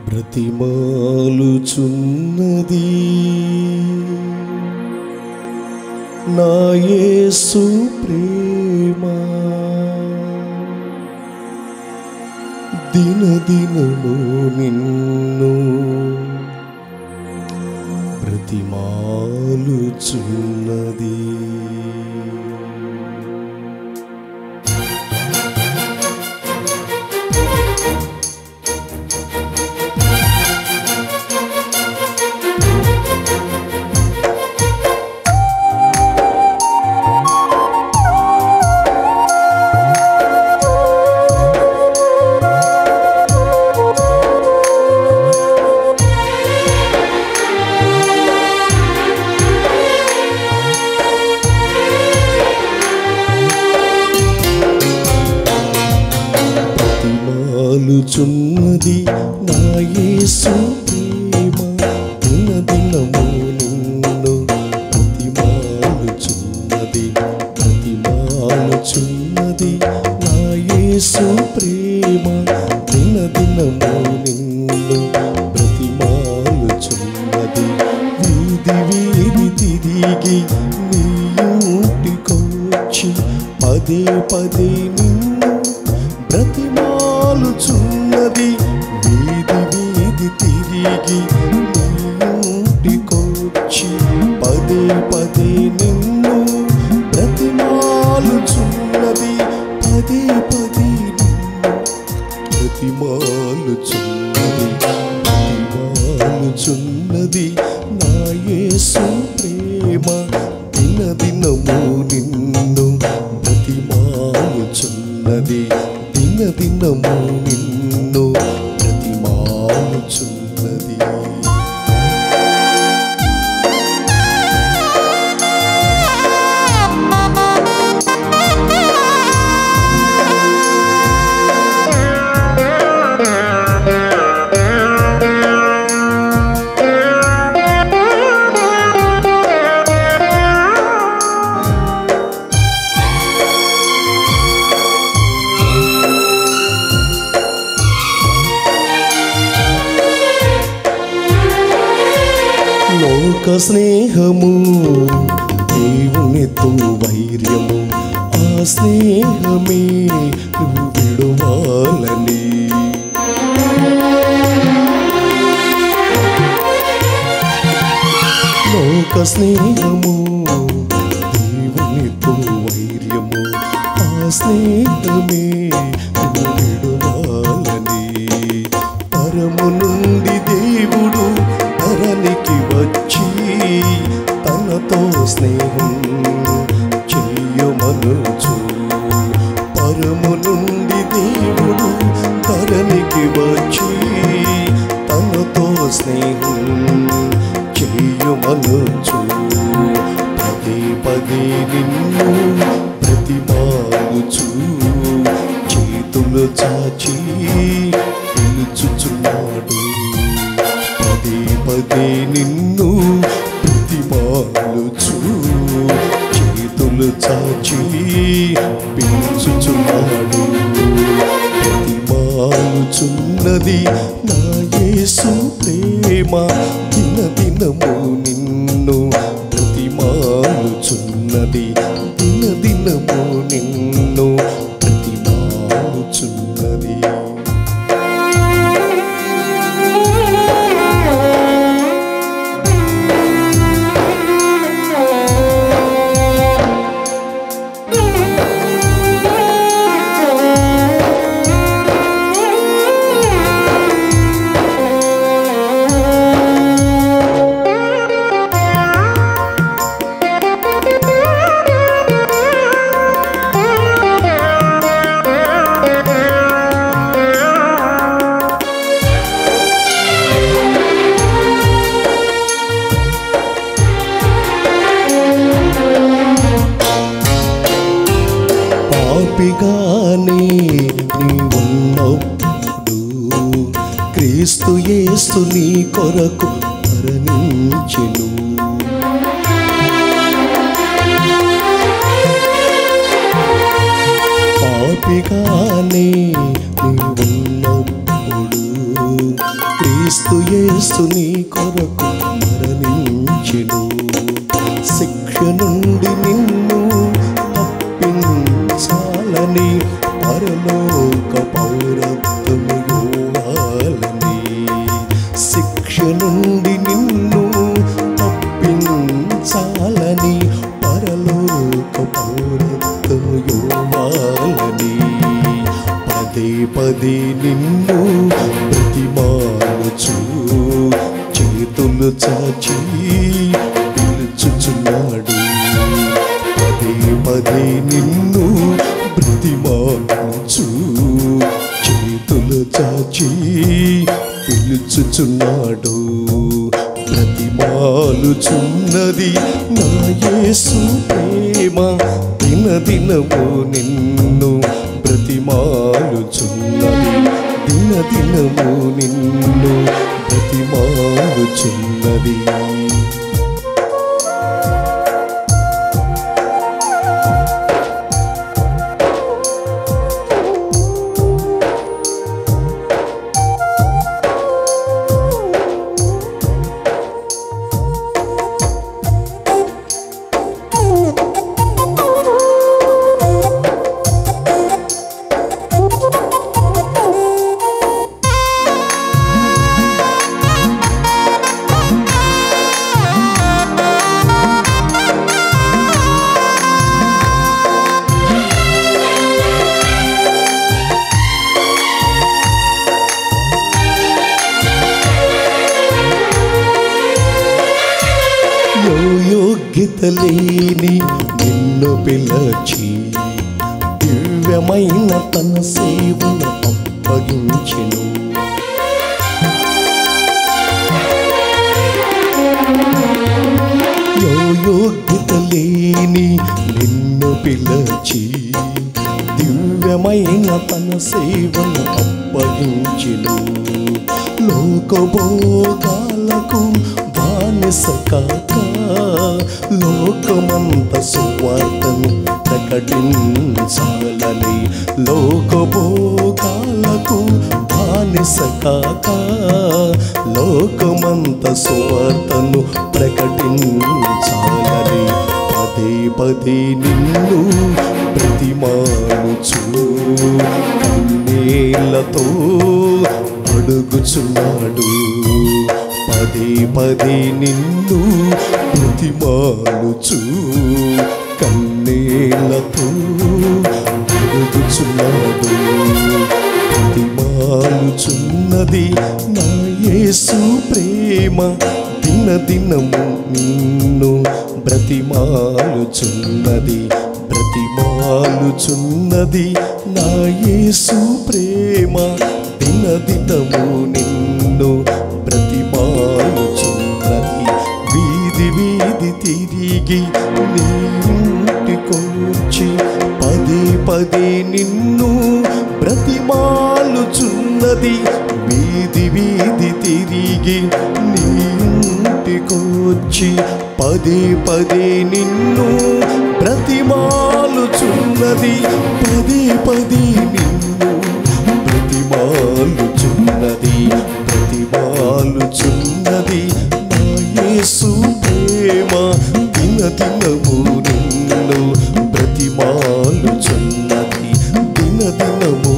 బ్రతిమాలుచున్నది నా యేసు ప్రేమ దినదినము నిన్ను బ్రతిమాలుచున్నది ప్రతిమాలుచున్నది నా యేసు ప్రేమ దినదినము నిన్ను ప్రతిమాలుచున్నది ప్రతిమాలుచున్నది నా యేసు ప్రేమ దినదినము నిన్ను ప్రతిమాలుచున్నది వీధి వీధి తిరిగి నీ ఇంటికొచ్చి పదే పదే నిన్ను బ్రతిమాలుచున్నది వీధి వీధి తిరిగి ఇంటికొచ్చి పదే పదే నిన్ను బ్రతిమాలుచున్నది పదే పదే నిన్ను బ్రతిమాలుచున్నది బ్రతిమాలుచున్నది నా యేసు ప్రేమ దినదినము నిన్ను బ్రతిమాలుచున్నది దినదినము నిన్ను బ్రతిమాలుచున్నది లోక స్నేహము దేవునితో వైర్యము ఆ స్నేహమే నువ్వు విడువాలని లోక స్నేహము దేవునితో వైర్యము ఆ స్నేహమే నువ్వు విడువాలని పరము నుండి దేవుడు ధరణికి వచ్చి తనతో స్నేహం చెయ్యమనుచు పరము నుండి దేవుడు ధరణికి వచ్చి తనతో స్నేహం చెయ్యమనుచు పదే పదే నిన్ను ప్రతిమాలుచు చేతులు చాచి పిలుచుచున్నాడు పదే పదే నిన్ను ప్రతిమాలుచు చేతులు చాచి పిలుచుచున్నాడు ప్రతిమాలుచున్నది నా యేసు ప్రేమ దిన దినము నిన్ను ప్రతిమాలుచున్నది దిన దినము నిన్ను ప్రతిమాలుచున్నది పాపిగానే నీ ఉన్నప్పుడు క్రీస్తు యేసు నీ కొరకు మరణించెను పాపిగానే నీ ఉన్నప్పుడు క్రీస్తు యేసు నీ కొరకు మరణించెను శిక్ష నుండి నిన్ను తప్పించాలని పరలోక పౌరత్వము ఇవ్వాలని శిక్ష నుండి నిన్ను తప్పించాలని పరలోక పౌరత్వము ఇవ్వాలని పదే పదే నిన్ను ప్రతిమానుచు చేతులు చాచి పిలుచుచున్నాడు పదే పదే నిన్ను ప్రతిమానుచు చేతులు చాచి పిలుచుచున్నాడు ప్రతిమాలుచున్నది నా యేసు ప్రేమ దిన దినము నిన్ను ప్రతిమాలుచున్నది దిన దినము నిన్ను ప్రతిమాలుచున్నది యో యోగ్యత లేని నిన్ను పిలచి దివ్యమైన తన సేవను అప్పగించెను యో యోగ్యత లేని నిన్ను పిలచి దివ్యమైన తన సేవను అప్పగించెను లోకభోగాలకు బానిస కాక లోకమంత సువార్తను ప్రకటించాలని లోకభోగాలకు బానిస కాక లోకమంత సువార్తను ప్రకటించాలని పదే పదే నిన్ను ప్రతిమానుచు కన్నీళ్లతో అడుగుచున్నాడు పదే పదే నిన్ను ప్రతిమానుచు కన్నీళ్లతో అడుగుచున్నాడు ప్రతిమాలుచున్నది నా యేసు ప్రేమ దిన దినము నిన్ను బ్రతిమాలుచున్నది బ్రతిమాలుచున్నది నా యేసు ప్రేమ దిన దినము నిన్ను బ్రతిమాలుచున్నది వీధి వీధి తిరిగి నీ ఇంటికొచ్చి పదే పదే నిన్ను బ్రతిమాలుచున్నది వీధి వీధి తిరిగి నీ ఇంటికొచ్చి పదే పదే నిన్ను బ్రతిమాలుచున్నది పదే పదే నిన్ను బ్రతిమాలుచున్నది బ్రతిమాలుచున్నది నా యేసు ప్రేమ దిన దినము నిన్ను బ్రతిమాలుచున్నది దిన దినము